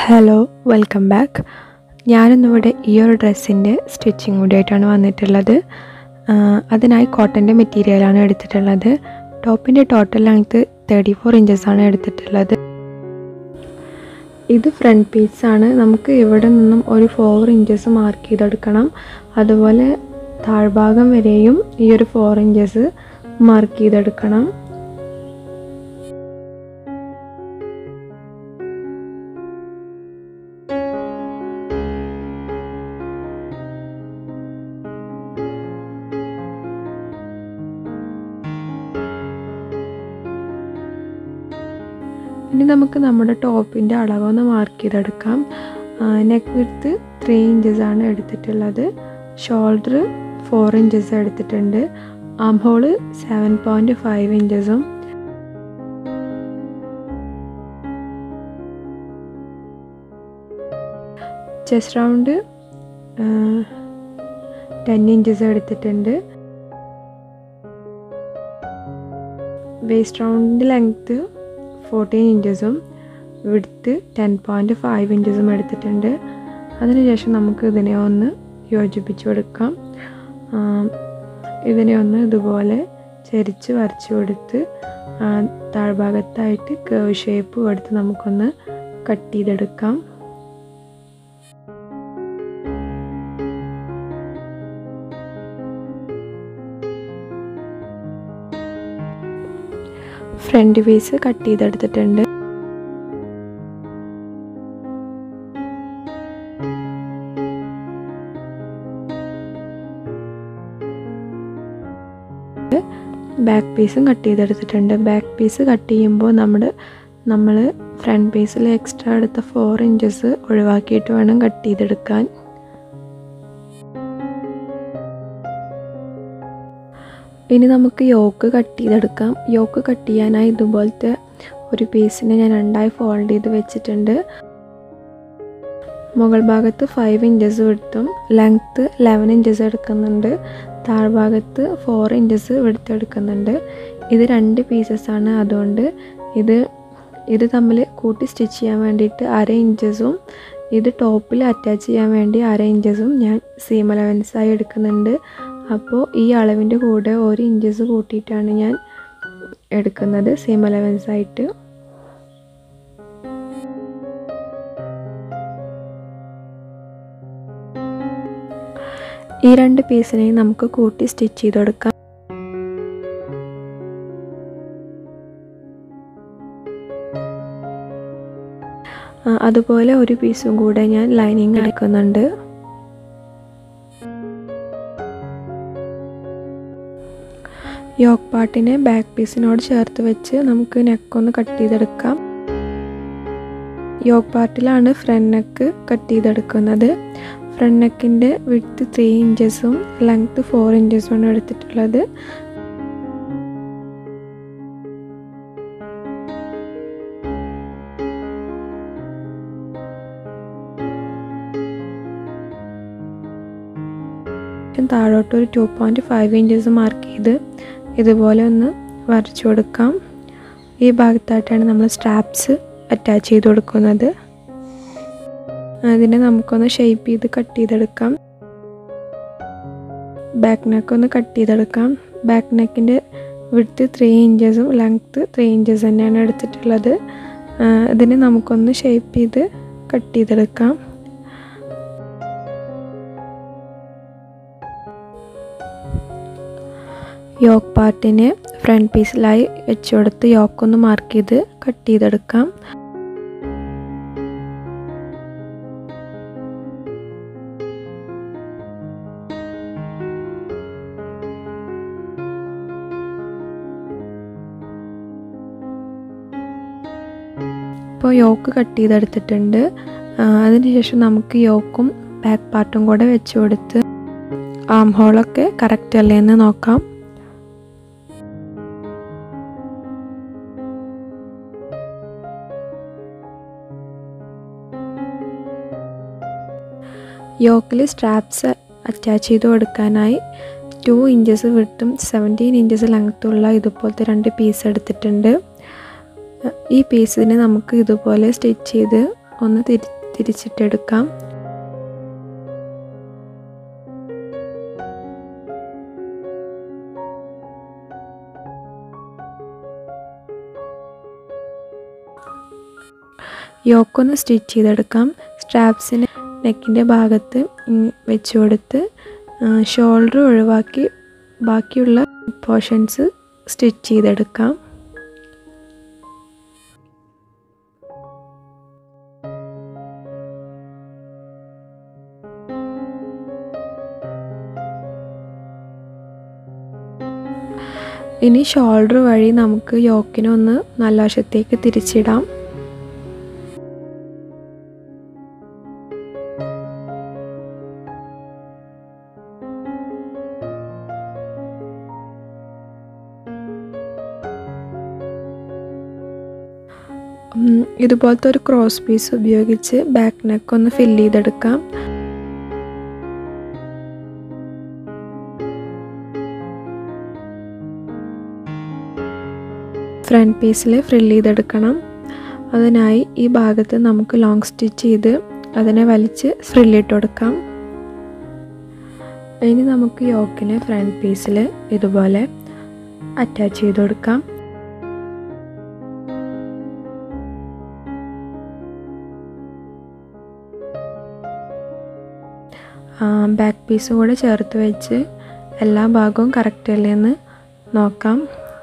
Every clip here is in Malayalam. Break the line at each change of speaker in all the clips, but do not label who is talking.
ഹലോ വെൽക്കം ബാക്ക് ഞാനിന്നിവിടെ ഈ ഒരു ഡ്രസ്സിൻ്റെ സ്റ്റിച്ചിങ് കൂടി ആയിട്ടാണ് വന്നിട്ടുള്ളത് ആഹ് അതിനായി കോട്ടൻ്റെ മെറ്റീരിയലാണ് എടുത്തിട്ടുള്ളത് ടോപ്പിൻ്റെ ടോട്ടൽ ലെങ്ത്ത് തേർട്ടി ഫോർ ഇഞ്ചസാണ് എടുത്തിട്ടുള്ളത് ഇത് ഫ്രണ്ട് പീസാണ് നമുക്ക് ഇവിടെ നിന്നും ഒരു ഫോർ ഇഞ്ചസ് മാർക്ക് ചെയ്തെടുക്കണം അതുപോലെ താഴ്ഭാഗം വരെയും ഈ ഒരു ഫോർ ഇഞ്ചസ് മാർക്ക് ചെയ്തെടുക്കണം ഇനി നമുക്ക് നമ്മുടെ ടോപ്പിൻ്റെ അളവൊന്ന് മാർക്ക് ചെയ്തെടുക്കാം നെക്ക് വിഡ്ത്ത് ത്രീ ഇഞ്ചസ് ആണ് എടുത്തിട്ടുള്ളത് ഷോൾഡർ ഫോർ ഇഞ്ചസ് എടുത്തിട്ടുണ്ട് armhole seven point five ഇഞ്ചസും ചെസ്റ്റ് റൗണ്ട് ടെൻ ഇഞ്ചസ് എടുത്തിട്ടുണ്ട് വേസ്റ്റ് റൗണ്ടിൻ്റെ ലെങ്ത്ത് ഫോർട്ടീൻ ഇഞ്ചസും വിഡ്ത്ത് ടെൻ പോയിൻറ്റ് ഫൈവ് ഇഞ്ചസും എടുത്തിട്ടുണ്ട് അതിനുശേഷം നമുക്ക് ഇതിനെ ഒന്ന് യോജിപ്പിച്ച് കൊടുക്കാം ഇതിനെ ഒന്ന് ഇതുപോലെ ചരിച്ച് വരച്ചു കൊടുത്ത് താഴ്ഭാഗത്തായിട്ട് കേവ് ഷേപ്പ് കൊടുത്ത് നമുക്കൊന്ന് കട്ട് ചെയ്തെടുക്കാം ഫ്രണ്ട് പീസ് കട്ട് ചെയ്തെടുത്തിട്ടുണ്ട് ബാക്ക് പീസും കട്ട് ചെയ്തെടുത്തിട്ടുണ്ട് ബാക്ക് പീസ് കട്ട് ചെയ്യുമ്പോൾ നമ്മൾ നമ്മൾ ഫ്രണ്ട് പീസിൽ എക്സ്ട്രാ എടുത്ത ഫോർ ഇഞ്ചസ് ഒഴിവാക്കിയിട്ട് വേണം കട്ട് ചെയ്തെടുക്കാൻ ഇനി നമുക്ക് യോക്ക് കട്ട് ചെയ്തെടുക്കാം യോക്ക് കട്ട് ചെയ്യാനായി ഇതുപോലത്തെ ഒരു പീസിനെ ഞാൻ രണ്ടായി ഫോൾഡ് ചെയ്ത് വെച്ചിട്ടുണ്ട് മുകൾ ഭാഗത്ത് ഫൈവ് ഇഞ്ചസ് വിടുത്തും ലെങ്ത്ത് ലെവൻ ഇഞ്ചസ് എടുക്കുന്നുണ്ട് താഴ്ഭാഗത്ത് ഫോർ ഇഞ്ചസ് എടുക്കുന്നുണ്ട് ഇത് രണ്ട് പീസസ് ആണ് അതുകൊണ്ട് ഇത് ഇത് തമ്മിൽ കൂട്ടി സ്റ്റിച്ച് ചെയ്യാൻ വേണ്ടിയിട്ട് അര ഇഞ്ചസും ഇത് ടോപ്പിൽ അറ്റാച്ച് ചെയ്യാൻ വേണ്ടി അര ഇഞ്ചസും ഞാൻ സീം അലവൻസായി എടുക്കുന്നുണ്ട് അപ്പോൾ ഈ അളവിൻ്റെ കൂടെ ഒരു ഇഞ്ചസ് കൂട്ടിയിട്ടാണ് ഞാൻ എടുക്കുന്നത് സീം അലവൻസ് ആയിട്ട് ഈ രണ്ട് പീസിനെയും നമുക്ക് കൂട്ടി സ്റ്റിച്ച് ചെയ്ത് കൊടുക്കാം അതുപോലെ ഒരു പീസും കൂടെ ഞാൻ ലൈനിങ് എടുക്കുന്നുണ്ട് യോക്ക് പാർട്ടിനെ ബാക്ക് പീസിനോട് ചേർത്ത് വെച്ച് നമുക്ക് നെക്കൊന്ന് കട്ട് ചെയ്തെടുക്കാം യോക്ക് പാർട്ടിലാണ് ഫ്രണ്ട് നെക്ക് കട്ട് ചെയ്തെടുക്കുന്നത് ഫ്രണ്ട് നെക്കിൻ്റെ വിഡ്ത്ത് ത്രീ ഇഞ്ചസും ലെങ്ത്ത് ഫോർ ഇഞ്ചസുമാണ് എടുത്തിട്ടുള്ളത് താഴോട്ട് ഒരു two point five inches mark ചെയ്ത് ഇതുപോലെ ഒന്ന് വരച്ചു കൊടുക്കാം ഈ ഭാഗത്തായിട്ടാണ് നമ്മൾ സ്ട്രാപ്സ് അറ്റാച്ച് ചെയ്ത് കൊടുക്കുന്നത് അതിനെ നമുക്കൊന്ന് ഷേപ്പ് ചെയ്ത് കട്ട് ചെയ്തെടുക്കാം ബാക്ക് നെക്ക് ഒന്ന് കട്ട് ചെയ്തെടുക്കാം ബാക്ക് നെക്കിൻ്റെ വിഡ്ത്ത് ത്രീ ഇഞ്ചസും ലെങ്ത്ത് ത്രീ ഇഞ്ചസ് തന്നെയാണ് എടുത്തിട്ടുള്ളത് ഇതിനെ നമുക്കൊന്ന് ഷേപ്പ് ചെയ്ത് കട്ട് ചെയ്തെടുക്കാം യോക്ക് പാർട്ടിനെ ഫ്രണ്ട് പീസിലായി വെച്ച് കൊടുത്ത് യോക്കൊന്ന് മാർക്ക് ചെയ്ത് കട്ട് ചെയ്തെടുക്കാം ഇപ്പോൾ യോക്ക് കട്ട് ചെയ്തെടുത്തിട്ടുണ്ട് അതിനുശേഷം നമുക്ക് യോക്കും ബാക്ക് പാർട്ടും കൂടെ വെച്ച് കൊടുത്ത് ആം ഹോളൊക്കെ കറക്റ്റ് അല്ലേ എന്ന് നോക്കാം യോക്കിൽ സ്ട്രാപ്സ് അറ്റാച്ച് ചെയ്ത് കൊടുക്കാനായി ടു ഇഞ്ചസ് വിട്ടും സെവൻറ്റീൻ ഇഞ്ചസ് ലെങ്ത്തുള്ള ഇതുപോലത്തെ രണ്ട് പീസ് എടുത്തിട്ടുണ്ട് ഈ പീസിനെ നമുക്ക് ഇതുപോലെ സ്റ്റിച്ച് ചെയ്ത് ഒന്ന് തിരി തിരിച്ചിട്ടെടുക്കാം യോക്കൊന്ന് സ്റ്റിച്ച് ചെയ്തെടുക്കാം സ്ട്രാപ്സിന് നെക്കിൻ്റെ ഭാഗത്ത് വെച്ച് കൊടുത്ത് ഷോൾഡർ ഒഴിവാക്കി ബാക്കിയുള്ള പോർഷൻസ് സ്റ്റിച്ച് ചെയ്തെടുക്കാം ഇനി ഷോൾഡർ വഴി നമുക്ക് യോക്കിനൊന്ന് നല്ല വശത്തേക്ക് തിരിച്ചിടാം ഇതുപോലത്തെ ഒരു ക്രോസ് പീസ് ഉപയോഗിച്ച് ബാക്ക് നെക്ക് ഒന്ന് ഫില്ല് ചെയ്തെടുക്കാം ഫ്രണ്ട് പീസിൽ ഫ്രില്ല് ചെയ്തെടുക്കണം അതിനായി ഈ ഭാഗത്ത് നമുക്ക് ലോങ് സ്റ്റിച്ച് ചെയ്ത് അതിനെ വലിച്ച് ഫ്രില്ലിട്ട് കൊടുക്കാം ഇനി നമുക്ക് യോക്കിനെ ഫ്രണ്ട് പീസിൽ ഇതുപോലെ അറ്റാച്ച് ചെയ്ത് കൊടുക്കാം ബാക്ക് പീസും കൂടെ ചേർത്ത് വെച്ച് എല്ലാ ഭാഗവും കറക്റ്റ് അല്ലേ എന്ന് നോക്കാം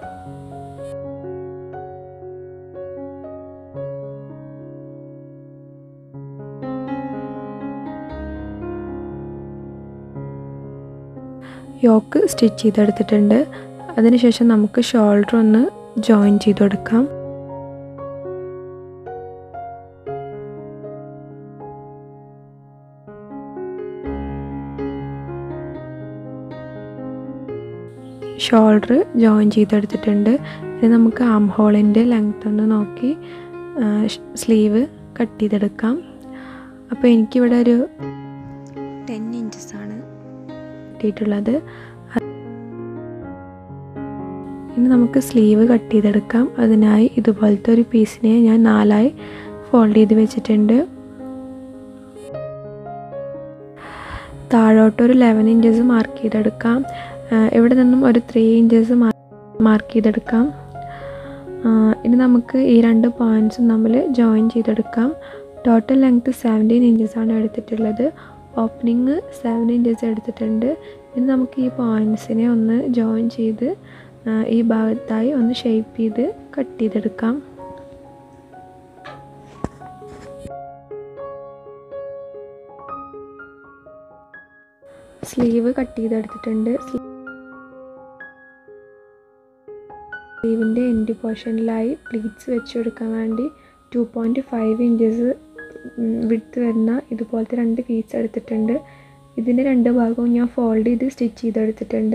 യോക്ക് സ്റ്റിച്ച് ചെയ്തെടുത്തിട്ടുണ്ട് അതിനുശേഷം നമുക്ക് ഷോൾഡർ ഒന്ന് ജോയിൻ ചെയ്ത് കൊടുക്കാം ഷോൾഡർ ജോയിൻ ചെയ്തെടുത്തിട്ടുണ്ട് ഇനി നമുക്ക് ആം ഹോളിൻ്റെ ലെങ്ത് ഒന്ന് നോക്കി സ്ലീവ് കട്ട് ചെയ്തെടുക്കാം അപ്പോൾ എനിക്കിവിടെ ഒരു ടെൻ ഇഞ്ചസ് ആണ് കിട്ടിയിട്ടുള്ളത് ഇനി നമുക്ക് സ്ലീവ് കട്ട് ചെയ്തെടുക്കാം അതിനായി ഇതുപോലത്തെ ഒരു പീസിനെ ഞാൻ നാലായി ഫോൾഡ് ചെയ്ത് വെച്ചിട്ടുണ്ട് താഴോട്ട് ഒരു ലെവൻ ഇഞ്ചസ് മാർക്ക് ചെയ്തെടുക്കാം ഇവിടെ നിന്നും ഒരു ത്രീ ഇഞ്ചസ് മാർക്ക് ചെയ്തെടുക്കാം ഇനി നമുക്ക് ഈ രണ്ട് പോയിൻറ്റ്സും നമ്മൾ ജോയിൻ ചെയ്തെടുക്കാം ടോട്ടൽ ലെങ്ത് സെവൻറ്റീൻ ഇഞ്ചസ് ആണ് എടുത്തിട്ടുള്ളത് ഓപ്പണിങ് സെവൻ ഇഞ്ചസ് എടുത്തിട്ടുണ്ട് ഇനി നമുക്ക് ഈ പോയിൻറ്റ്സിനെ ഒന്ന് ജോയിൻ ചെയ്ത് ഈ ഭാഗത്തായി ഒന്ന് ഷേപ്പ് ചെയ്ത് കട്ട് ചെയ്തെടുക്കാം സ്ലീവ് കട്ട് ചെയ്തെടുത്തിട്ടുണ്ട് സ്ലീവിൻ്റെ എൻഡ് പോർഷനിലായി പ്ലീറ്റ്സ് വെച്ച് കൊടുക്കാൻ വേണ്ടി ടു പോയിൻറ്റ് ഫൈവ് ഇഞ്ചസ് വിടുത്ത് വരുന്ന ഇതുപോലത്തെ രണ്ട് പീസ് എടുത്തിട്ടുണ്ട് ഇതിൻ്റെ രണ്ട് ഭാഗവും ഞാൻ ഫോൾഡ് ചെയ്ത് സ്റ്റിച്ച് ചെയ്തെടുത്തിട്ടുണ്ട്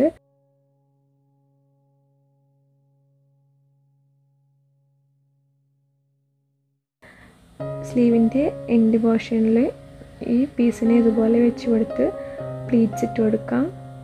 സ്ലീവിൻ്റെ എൻഡ് പോർഷനിൽ ഈ പീസിനെ ഇതുപോലെ വെച്ച് കൊടുത്ത് പ്ലീറ്റ്സ് ഇട്ട് കൊടുക്കാം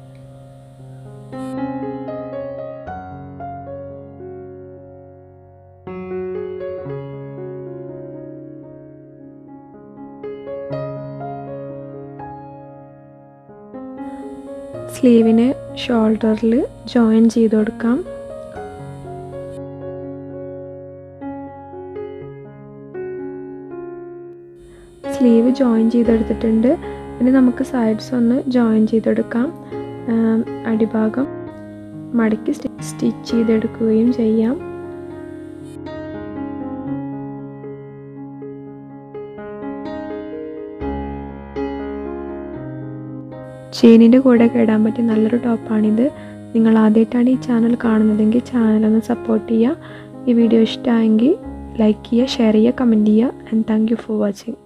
സ്ലീവിന് ഷോൾഡറിൽ ജോയിൻ ചെയ്ത് കൊടുക്കാം സ്ലീവ് ജോയിൻ ചെയ്തെടുത്തിട്ടുണ്ട് ഇനി നമുക്ക് സൈഡ്സ് ഒന്ന് ജോയിൻ ചെയ്തെടുക്കാം അടിഭാഗം മടക്കി സ്റ്റിച്ച് ചെയ്തെടുക്കുകയും ചെയ്യാം ചെയിനിൻ്റെ കൂടെ ഇടാൻ പറ്റിയ നല്ലൊരു ടോപ്പാണിത് നിങ്ങൾ ആദ്യമായിട്ടാണ് ഈ ചാനൽ കാണുന്നതെങ്കിൽ ചാനലൊന്ന് സപ്പോർട്ട് ചെയ്യുക ഈ വീഡിയോ ഇഷ്ടമായെങ്കിൽ ലൈക്ക് ചെയ്യുക ഷെയർ ചെയ്യുക കമൻറ്റ് ചെയ്യുക and thank you for watching